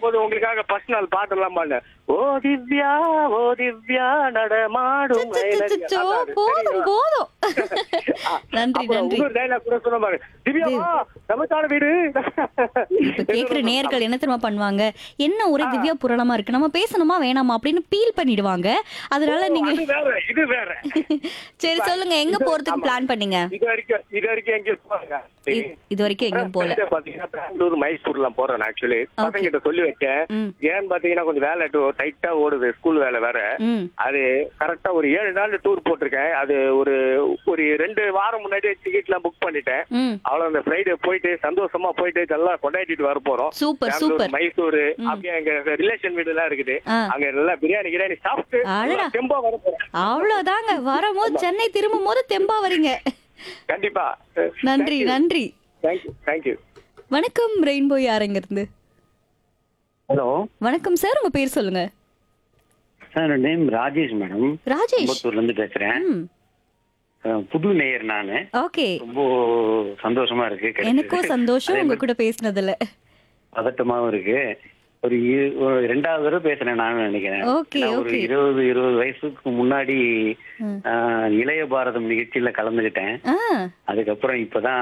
வரும்போது உங்களுக்காக ஃபர்ஸ்ட் நாள் பாட்டெல்லாம் பாடினேன் ஓ திவ்யா ஓ திவ்யா நடமாடும் மயிலடி. அச்சச்சோ, அதான் அது. போதும் சரிங்களா? போதும் ஆ, நன்றி அப்புறம் நன்றி இன்னொரு dialogue கூட சொன்ன பாரு திவ்யாவா நமக்கான வீடு இப்ப கேக்குற நேர்கள் என்ன தெரியுமா பண்ணுவாங்க என்ன ஒரே திவ்யா புராணமா இருக்கு நம்ம பேசணுமா வேணாமா அப்படின்னு பீல் பண்ணிடுவாங்க அதனால நீங்க அது வேற இது வேற சரி சொல்லுங்க எங்க போறதுக்கு பிளான் பண்ணீங்க இது வரைக்கும் இது வரைக்கும் எங்கேயும் போறாங்க இ- இது வரைக்கும் எங்கேயும் போல பாத்தீங்கன்னா பெங்களூர் மைசூர்லாம் போறேன் ஆக்சுவலி பசங்க கிட்ட சொல்லி வச்சேன் ம். ஏன்னு பாத்தீங்கன்னா கொஞ்சம் வேலை டைட்டா ஓடுது ஸ்கூல் வேலை வேற ம் அது கரெக்டா ஒரு ஏழு நாள் டூர் போட்டிருக்கேன் அது ஒரு ஒரு ரெண்டு வாரம் முன்னாடியே டிக்கெட்லாம் புக் பண்ணிட்டேன் ம் அவ்வளவு அந்த ஃப்ரைடே போயிட்டு சந்தோஷமா போயிட்டு இதெல்லாம் கொண்டாடிட்டு வர போறோம் சூப்பர் பெங்களூர், சூப்பர் மைசூர் அப்படியே எங்க ரிலேஷன் வீடு எல்லாம் இருக்குது ஆ. அங்க நல்லா பிரியாணி கிரியாணி சாப்பிட்டு அடடா. நல்லா தெம்பா வர போறேன் அவ்வளவுதாங்க வரும்போது சென்னை திரும்பும் போது தெம்பா வரீங்க கண்டிப்பா நன்றி நன்றி தேங்க்யூ தேங்க்யூ வணக்கம் ரெயின்போ யாருங்க இருந்து ஹலோ வணக்கம் சார் உங்க பேர் சொல்லுங்க sir name Rajesh madam Rajesh அம்பத்தூர்ல இருந்து பேசுறேன் ம் அஹ், புது நேயர் நானு ஓகே ரொம்ப சந்தோஷமா இருக்கு கிடைச்சது. எனக்கும் சந்தோஷம் அதே உங்க மாதிரி கூட பேசினதுல பதட்டமாவும் இருக்கு ஒரு இரு- ஒரு ரெண்டாவது தடவை பேசுறேன் நான் நினைக்கிறேன் Okay, ஏன்னா ஒரு okay. இருபது இருபது வயசுக்கு முன்னாடி ம். அஹ், இளைய பாரதம் நிகழ்ச்சியில கலந்துகிட்டேன் ஆ அதுக்கப்புறம் இப்பதான்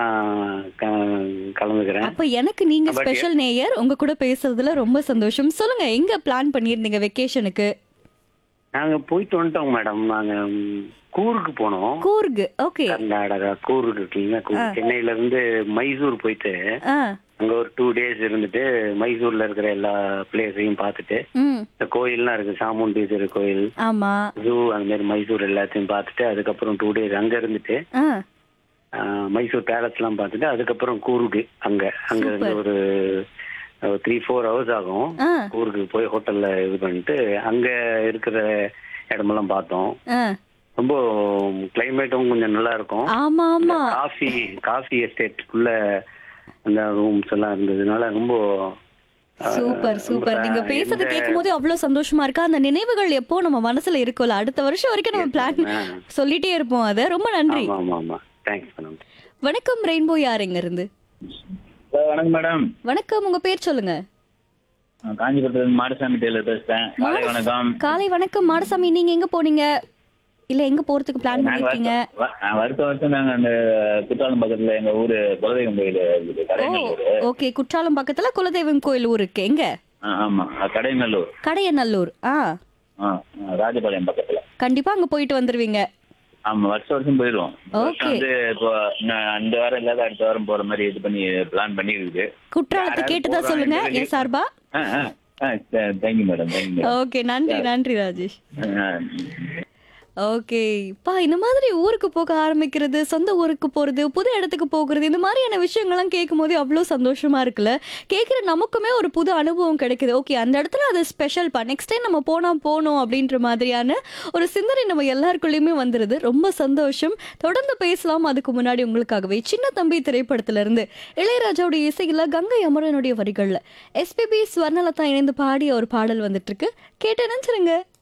க- கலந்துக்கிறேன் அப்ப எனக்கு நீங்க But- ஸ்பெஷல் நேயர் உங்க கூட பேசுறதுல ரொம்ப சந்தோஷம் சொல்லுங்க எங்க பிளான் பண்ணிருந்தீங்க வெக்கேஷனுக்கு நாங்க போயிட்டு வந்துட்டோம் மேடம் நாங்க ம், கூர்க்கு போனோம் கூர்கு ஓகே கர்நாடகா கூர்க்கு இருக்குல்ல கூர்க். சென்னையில இருந்து மைசூர் போயிட்டு ஆ அங்க ஒரு டூ டேஸ் இருந்துட்டு மைசூர்ல இருக்கிற எல்லா பிளேஸையும் பார்த்துட்டு ம் இந்த கோயில்லாம் இருக்கு சாமுண்டீஸ்வரர் கோயில் ஆமா ஜூ அந்த மாதிரி மைசூர் எல்லாத்தையும் பார்த்துட்டு அதுக்கப்புறம் டூ டேஸ் அங்க இருந்துட்டு ஆ ஆஹ், மைசூர் பேலஸ் எல்லாம் பார்த்துட்டு அதுக்கப்புறம் கூர்கு அங்க அங்க இருந்து Super. ஒரு த்ரீ ஃபோர் ஹவர்ஸ் ஆகும் ஆ கூர்க்கு போய் ஹோட்டல்ல இது பண்ணிட்டு அங்க இருக்கிற இடமெல்லாம் பார்த்தோம் ஆ ரொம்ப கிளைமேட்டும் கொஞ்சம் நல்லா இருக்கும் ஆமா ஆமா காஃபி காஃபி எஸ்டேட்டுக்குள்ள அந்த ரூம்ஸ் எல்லாம் இருந்ததுனால ரொம்ப ஆஹ், சூப்பர் சூப்பர் ரொம்ப நீங்க பேசுறது எந்த- கேட்கும் போது அவ்வளவு சந்தோஷமா இருக்கு அந்த நினைவுகள் எப்போ நம்ம மனசுல இருக்கும்ல அடுத்த வருஷம் வரைக்கும் நம்ம பிளான் ஆ. சொல்லிட்டே இருப்போம் அத ரொம்ப நன்றி ஆமா ஆமா ஆமா தேங்க்ஸ் மேடம் வணக்கம் ரெயின்போ யாருங்க இருந்து வணக்கம் மேடம் வணக்கம் உங்க பேர் சொல்லுங்க நான் காஞ்சிபுரத்துல மாடசாமி டெய்லர் பேசுறேன் காலை வணக்கம் காலை வணக்கம் மாடசாமி நீங்க எங்க போனீங்க இல்ல எங்க போறதுக்கு பிளான் நாங்க பண்ணிருக்கீங்க வருஷம் வ- நான் வருஷம் வருஷம் நாங்க அந்த குற்றாலம் பக்கத்துல எங்க ஊரு குலதெய்வம் கோயில் இருக்குது ஓ கடையநல்லூர் ஓகே குற்றாலம் பக்கத்துல குலதெய்வம் கோயில் ஊர் இருக்கு எங்க ஆ, ஆமா அது கடையநல்லூர் கடையநல்லூர் ஆ ஆ ஆ, ராஜபாளையம் பக்கத்துல கண்டிப்பா அங்க போயிட்டு வந்துருவீங்க ஆமா வருஷம் வருஷம் போயிடுவோம் இந்த வருஷம் Okay. வந்து இப்போ இன்னும் இந்த வாரம் இல்லாத அடுத்த வாரம் போற மாதிரி இது பண்ணி பிளான் பண்ணி இருக்குது குற்றாலத்தை யாராவது கேட்டுதான் போறாங்க, சொல்லுங்க எங்களுக்கு- என் சார்பா தேங்க்யூ மேடம் தேங்க்யூ ஓகே நன்றி நன்றி ராஜேஷ் மேடம் ஓகே பா இந்த மாதிரி ஊருக்கு போக ஆரம்பிக்கிறது சொந்த ஊருக்கு போறது புது இடத்துக்கு போகிறது இந்த மாதிரியான விஷயங்கள்லாம் கேட்கும் போது அவ்வளோ சந்தோஷமா இருக்குல்ல கேட்குற நமக்குமே ஒரு புது அனுபவம் கிடைக்குது ஓகே அந்த இடத்துல அது ஸ்பெஷல் பா நெக்ஸ்ட் டைம் நம்ம போனா போகணும் அப்படின்ற மாதிரியான ஒரு சிந்தனை நம்ம எல்லாருக்குள்ளேயுமே வந்துருது ரொம்ப சந்தோஷம் தொடர்ந்து பேசலாம் அதுக்கு முன்னாடி உங்களுக்காகவே சின்ன தம்பி திரைப்படத்துல இருந்து இளையராஜாவுடைய இசையில கங்கை அமரனுடைய வரிகள்ல எஸ்பிபி ஸ்வர்ணலதா இணைந்து பாடிய ஒரு பாடல் வந்துட்டு இருக்கு கேட்டு நினைச்சிருங்க